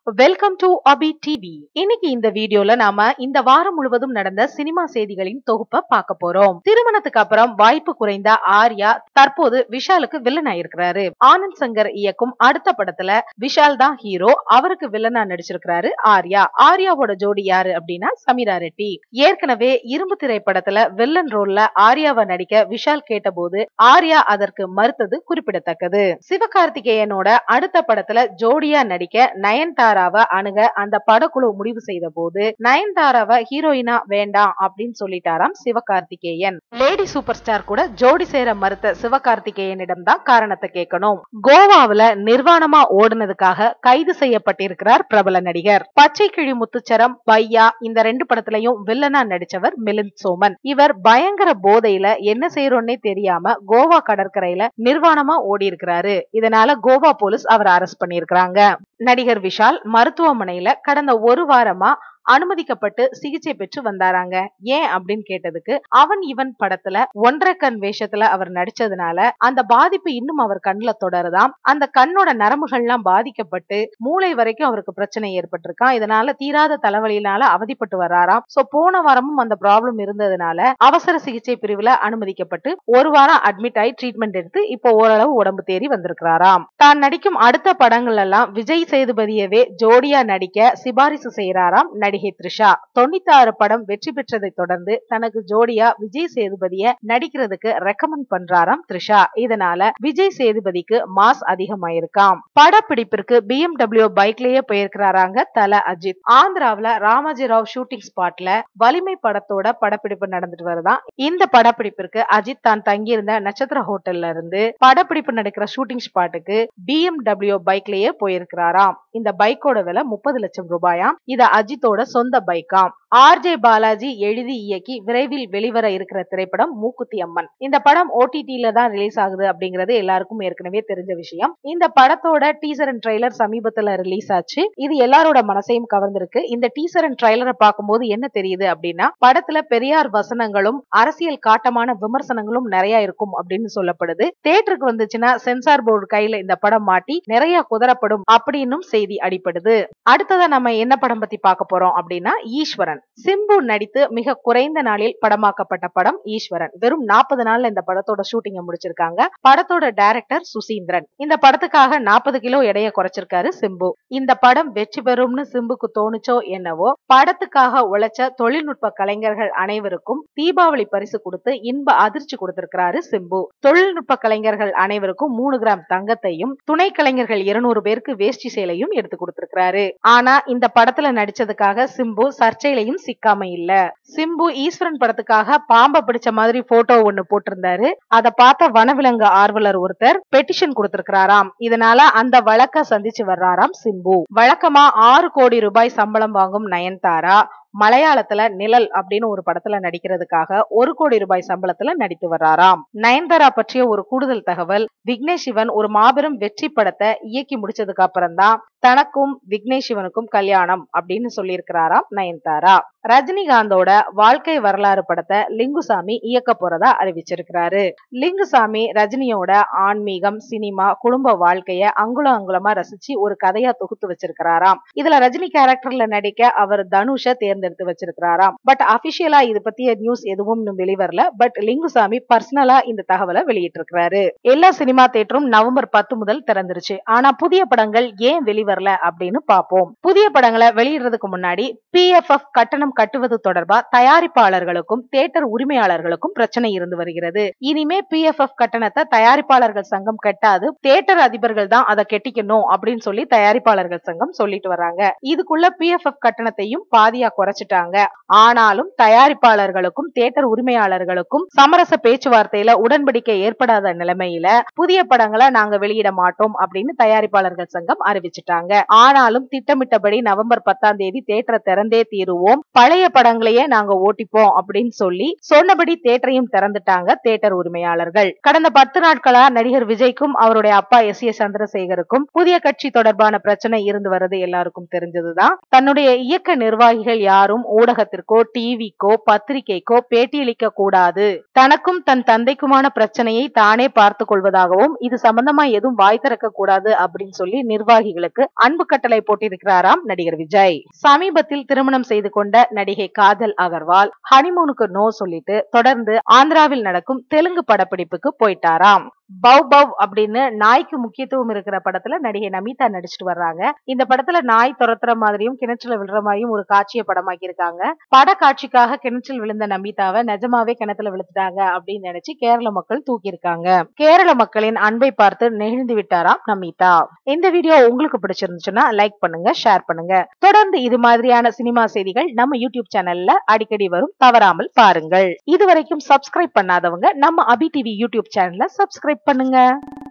welcome to Abhi TV இன்னைக்கு இந்த வீடியோல நாம இந்த வாரம் முழுவதும் நடந்த சினிமா செய்திகளின் தொகுப்பை பார்க்க போறோம் திருமணத்துக்கு அப்புறம் வாய்ப்பு குறைந்த ஆர்யா தற்போது விஷாலுக்கு வில்லன் ஆயிருக்கிறாரு ஆனந்த் சங்கர் இயக்கும் அடுத்த படத்துல விஷால் தான் ஹீரோ அவருக்கு வில்லனா நடிச்சிருக்கிறாரு ஆர்யா ஆர்யாவோட ஜோடி யாரு அப்படின்னா சமீரா ரெட்டி ஏற்கனவே இரும்பு திரைப்படத்துல வில்லன் ரோல்ல ஆர்யாவை நடிக்க விஷால் கேட்டபோது ஆர்யா அதற்கு மறுத்தது குறிப்பிடத்தக்கது சிவகார்த்திகேயனோட அடுத்த படத்துல ஜோடியா நடிக்க நயன்தாராவை அணுக அந்த படக்குழு முடிவு செய்த போது நயன்தாராவை ஹீரோயினா வேண்டாம் அப்படின்னு சொல்லிட்டாராம் சிவகார்த்திகேயன் லேடி சூப்பர் ஸ்டார் கூட ஜோடி சேர மறுத்த சிவகார்த்திகேயனிடம் தான் காரணத்தை கேட்கணும் கோவாவுல நிர்வாணமா ஓடுனதுக்காக கைது செய்யப்பட்டிருக்கிறார் பிரபல நடிகர் பச்சை கிழி முத்துச்சரம் பையா இந்த ரெண்டு படத்துலயும் வில்லனா நடிச்சவர் மிலிந்த் சோமன் இவர் பயங்கர போதையில என்ன செய்யறோன்னே தெரியாம கோவா கடற்கரையில நிர்வாணமா ஓடி இருக்கிறாரு இதனால கோவா போலீஸ் அவரை அரெஸ்ட் பண்ணியிருக்கிறாங்க நடிகர் விஷால் மருத்துவமனையில கடந்த ஒரு வாரமா அனுமதிக்கப்பட்டு சிகிச்சை பெற்று வந்தாராங்க ஏன் அப்படின்னு கேட்டதுக்கு அவன் இவன் படத்துல ஒன்றரை கண் வேஷத்துல அவர் நடிச்சதுனால அந்த பாதிப்பு இன்னும் அவர் கண்ணுல தொடருதாம் அந்த கண்ணோட நரம்புகள்லாம் பாதிக்கப்பட்டு மூளை வரைக்கும் அவருக்கு பிரச்சனை ஏற்பட்டிருக்கான் இதனால தீராத தலைவலியினால அவதிப்பட்டு வர்றாராம் சோ போன வாரமும் அந்த ப்ராப்ளம் இருந்ததுனால அவசர சிகிச்சை பிரிவுல அனுமதிக்கப்பட்டு ஒரு வாரம் அட்மிட் ஆகி ட்ரீட்மெண்ட் எடுத்து இப்போ ஓரளவு உடம்பு தேறி வந்திருக்கிறாராம் தான் நடிக்கும் அடுத்த படங்கள் எல்லாம் விஜய் சேதுபதியவே ஜோடியா நடிக்க சிபாரிசு செய்யறாராம் நடிகை த்ரிஷா தொண்ணூத்தி ஆறு படம் வெற்றி பெற்றதை தொடர்ந்து தனக்கு ஜோடியா விஜய் சேதுபதிய நடிக்கிறதுக்கு ரெக்கமெண்ட் பண்றாராம் த்ரிஷா இதனால விஜய் சேதுபதிக்கு மாஸ் அதிகமாயிருக்காம் படப்பிடிப்பிற்கு பிஎம்டபிள்யூ பைக்லயே போயிருக்கிறாராங்க தல அஜித் ஆந்திராவுல ராமாஜிராவ் ஷூட்டிங் ஸ்பாட்ல வலிமை படத்தோட படப்பிடிப்பு நடந்துட்டு வருதாம் இந்த படப்பிடிப்பிற்கு அஜித் தான் தங்கியிருந்த நட்சத்திர ஹோட்டல்ல இருந்து படப்பிடிப்பு நடக்கிற ஷூட்டிங் ஸ்பாட்டுக்கு பிஎம்டபிள்யூ பைக்லயே போயிருக்கிறாராம் இந்த பைக்கோட விலை முப்பது லட்சம் ரூபாயாம் இது அஜித்தோட சொந்த பைக்காம் ஆர்ஜே பாலாஜி எழுதி இயக்கி விரைவில் வெளிவர இருக்கிற திரைப்படம் மூக்குத்தி அம்மன் இந்த படம் ஓடிடில தான் ரிலீஸ் ஆகுது அப்படிங்கிறது எல்லாருக்கும் ஏற்கனவே தெரிஞ்ச விஷயம் இந்த படத்தோட டீசர் அண்ட் ட்ரைலர் சமீபத்துல ரிலீஸ் ஆச்சு இது எல்லாரோட மனசையும் கவர்ந்திருக்கு இந்த டீசர் அண்ட் ட்ரைலரை பார்க்கும்போது என்ன தெரியுது அப்படின்னா படத்துல பெரியார் வசனங்களும் அரசியல் காட்டமான விமர்சனங்களும் நிறைய இருக்கும் அப்படின்னு சொல்லப்படுது தேட்டருக்கு வந்துச்சுன்னா சென்சார் போர்டு கையில இந்த படம் மாட்டி நிறைய குதரப்படும் அப்படின்னும் செய்தி அடிப்படுது அடுத்ததா நம்ம என்ன படம் பத்தி பார்க்க போறோம் அப்படின்னா ஈஸ்வரன் சிம்பு நடித்து மிக குறைந்த நாளில் படமாக்கப்பட்ட படம் ஈஸ்வரன் வெறும் நாற்பது நாள்ல இந்த படத்தோட ஷூட்டிங்க முடிச்சிருக்காங்க படத்தோட டைரக்டர் சுசீந்திரன் இந்த படத்துக்காக நாற்பது கிலோ எடைய குறைச்சிருக்காரு சிம்பு இந்த படம் வெற்றி பெறும்னு சிம்புக்கு தோணுச்சோ என்னவோ படத்துக்காக உழைச்ச தொழில்நுட்ப கலைஞர்கள் அனைவருக்கும் தீபாவளி பரிசு கொடுத்து இன்ப அதிர்ச்சி கொடுத்திருக்கிறாரு சிம்பு தொழில்நுட்ப கலைஞர்கள் அனைவருக்கும் மூணு கிராம் தங்கத்தையும் துணை கலைஞர்கள் இருநூறு பேருக்கு வேஷ்டி சேலையும் எடுத்து கொடுத்திருக்கிறாரு ஆனா இந்த படத்துல நடிச்சதுக்காக சிம்பு சர்ச்சையிலையும் சிக்காம இல்ல சிம்பு ஈஸ்வரன் படத்துக்காக பாம்ப பிடிச்ச மாதிரி போட்டோ ஒண்ணு போட்டிருந்தாரு அதை பார்த்த வனவிலங்கு ஆர்வலர் ஒருத்தர் பெட்டிஷன் கொடுத்திருக்கிறாராம் இதனால அந்த வழக்க சந்திச்சு வர்றாராம் சிம்பு வழக்கமா ஆறு கோடி ரூபாய் சம்பளம் வாங்கும் நயன்தாரா மலையாளத்துல நிழல் அப்படின்னு ஒரு படத்துல நடிக்கிறதுக்காக ஒரு கோடி ரூபாய் சம்பளத்துல நடித்து வர்றாராம் நயன்தாரா பற்றிய ஒரு கூடுதல் தகவல் விக்னேஷ் சிவன் ஒரு மாபெரும் வெற்றி படத்தை இயக்கி முடிச்சதுக்கு அப்புறம் தான் தனக்கும் விக்னேஷ் சிவனுக்கும் கல்யாணம் அப்படின்னு சொல்லியிருக்கிறாராம் நயன்தாரா ரஜினிகாந்தோட வாழ்க்கை வரலாறு படத்தை லிங்குசாமி இயக்க போறதா அறிவிச்சிருக்கிறாரு லிங்குசாமி ரஜினியோட ஆன்மீகம் சினிமா குடும்ப வாழ்க்கைய அங்குலம் அங்குலமா ரசிச்சு ஒரு கதையா தொகுத்து வச்சிருக்கிறாராம் இதுல ரஜினி கேரக்டர்ல நடிக்க அவர் தனுஷ தேர்ந்தெடுத்து வச்சிருக்கிறாராம் பட் அபிஷியலா இது பத்திய நியூஸ் எதுவும் இன்னும் வெளிவரல பட் லிங்குசாமி பர்சனலா இந்த தகவலை வெளியிட்டு இருக்கிறாரு எல்லா சினிமா தேட்டரும் நவம்பர் பத்து முதல் திறந்துருச்சு ஆனா புதிய படங்கள் ஏன் வெளிவரல அப்படின்னு பார்ப்போம் புதிய படங்களை வெளியிடுறதுக்கு முன்னாடி பிஎஃப்எஃப் கட்டணம் கட்டுவது தொடர்பா தயாரிப்பாளர்களுக்கும் தேட்டர் உரிமையாளர்களுக்கும் பிரச்சனை இருந்து வருகிறது இனிமே பிஎஃப்எஃப் கட்டணத்தை தயாரிப்பாளர்கள் சங்கம் கட்டாது தேட்டர் அதிபர்கள் தான் அதை கெட்டிக்கணும் அப்படின்னு சொல்லி தயாரிப்பாளர்கள் சங்கம் சொல்லிட்டு வர்றாங்க இதுக்குள்ள பிஎஃப்எஃப் கட்டணத்தையும் பாதியா குறைச்சிட்டாங்க ஆனாலும் தயாரிப்பாளர்களுக்கும் தேட்டர் உரிமையாளர்களுக்கும் சமரச பேச்சுவார்த்தையில உடன்படிக்கை ஏற்படாத நிலைமையில புதிய படங்களை நாங்க வெளியிட மாட்டோம் அப்படின்னு தயாரிப்பாளர்கள் சங்கம் அறிவிச்சிட்டாங்க ஆனாலும் திட்டமிட்டபடி நவம்பர் பத்தாம் தேதி தேட்டரை திறந்தே தீருவோம் பழைய படங்களையே நாங்க ஓட்டிப்போம் அப்படின்னு சொல்லி சொன்னபடி தேட்டரையும் திறந்துட்டாங்க தேட்டர் உரிமையாளர்கள் கடந்த பத்து நாட்களா நடிகர் விஜய்க்கும் அவருடைய அப்பா எஸ் ஏ சந்திரசேகருக்கும் புதிய கட்சி தொடர்பான பிரச்சனை இருந்து வருது எல்லாருக்கும் தெரிஞ்சதுதான் தன்னுடைய இயக்க நிர்வாகிகள் யாரும் ஊடகத்திற்கோ டிவிக்கோ பத்திரிகைக்கோ பேட்டியளிக்க கூடாது தனக்கும் தன் தந்தைக்குமான பிரச்சனையை தானே பார்த்து கொள்வதாகவும் இது சம்பந்தமா எதுவும் வாய் திறக்க கூடாது அப்படின்னு சொல்லி நிர்வாகிகளுக்கு அன்பு கட்டளை போட்டிருக்கிறாராம் நடிகர் விஜய் சமீபத்தில் திருமணம் செய்து கொண்ட நடிகை காஜல் அகர்வால் ஹனிமூனுக்கு நோ சொல்லிட்டு தொடர்ந்து ஆந்திராவில் நடக்கும் தெலுங்கு படப்பிடிப்புக்கு போயிட்டாராம் பவ் பவ் அப்படின்னு நாய்க்கு முக்கியத்துவம் இருக்கிற படத்துல நடிகை நமிதா நடிச்சிட்டு வர்றாங்க இந்த படத்துல நாய் துரத்துற மாதிரியும் கிணற்றுல விழுற மாதிரியும் ஒரு காட்சியை படமாக்கி இருக்காங்க பட காட்சிக்காக கிணற்றில் விழுந்த நமிதாவை நிஜமாவே கிணத்துல விழுத்துட்டாங்க அப்படின்னு நினைச்சு கேரள மக்கள் தூக்கி இருக்காங்க கேரள மக்களின் அன்பை பார்த்து நெகிழ்ந்து விட்டாராம் நமிதா இந்த வீடியோ உங்களுக்கு பிடிச்சிருந்துச்சுன்னா லைக் பண்ணுங்க ஷேர் பண்ணுங்க தொடர்ந்து இது மாதிரியான சினிமா செய்திகள் நம்ம யூடியூப் சேனல்ல அடிக்கடி வரும் தவறாமல் பாருங்கள் இதுவரைக்கும் சப்ஸ்கிரைப் பண்ணாதவங்க நம்ம அபி டிவி யூடியூப் சேனலை சப்ஸ்கிரைப் பண்ணுங்க